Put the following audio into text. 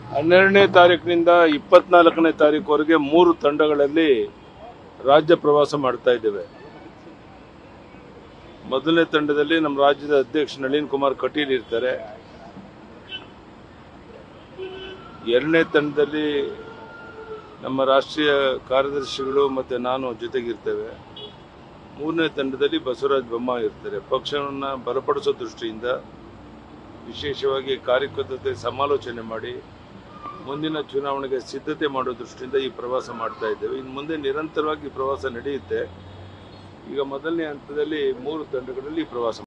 ಹನ್ನೆರಡನೇ ತಾರೀಕಿನಿಂದ ಇಪ್ಪತ್ನಾಲ್ಕನೇ ತಾರೀಕುವರೆಗೆ ಮೂರು ತಂಡಗಳಲ್ಲಿ ರಾಜ್ಯ ಪ್ರವಾಸ ಮಾಡ್ತಾ ಇದ್ದೇವೆ ಮೊದಲನೇ ತಂಡದಲ್ಲಿ ನಮ್ಮ ರಾಜ್ಯದ ಅಧ್ಯಕ್ಷ ನಳಿನ್ ಕುಮಾರ್ ಕಟೀಲ್ ಇರ್ತಾರೆ ಎರಡನೇ ತಂಡದಲ್ಲಿ ನಮ್ಮ ರಾಷ್ಟ್ರೀಯ ಕಾರ್ಯದರ್ಶಿಗಳು ಮತ್ತು ನಾನು ಜೊತೆಗಿರ್ತೇವೆ ಮೂರನೇ ತಂಡದಲ್ಲಿ ಬಸವರಾಜ ಬೊಮ್ಮಾಯಿ ಇರ್ತಾರೆ ಪಕ್ಷವನ್ನು ಬಲಪಡಿಸೋ ದೃಷ್ಟಿಯಿಂದ ವಿಶೇಷವಾಗಿ ಕಾರ್ಯಕರ್ತತೆ ಸಮಾಲೋಚನೆ ಮಾಡಿ ಮುಂದಿನ ಚುನಾವಣೆಗೆ ಸಿದ್ಧತೆ ಮಾಡೋ ದೃಷ್ಟಿಯಿಂದ ಈ ಪ್ರವಾಸ ಮಾಡ್ತಾ ಇದ್ದೇವೆ ಇನ್ನು ಮುಂದೆ ನಿರಂತರವಾಗಿ ಈ ಪ್ರವಾಸ ನಡೆಯುತ್ತೆ ಈಗ ಮೊದಲನೇ ಹಂತದಲ್ಲಿ ಮೂರು ತಂಡಗಳಲ್ಲಿ ಈ ಪ್ರವಾಸ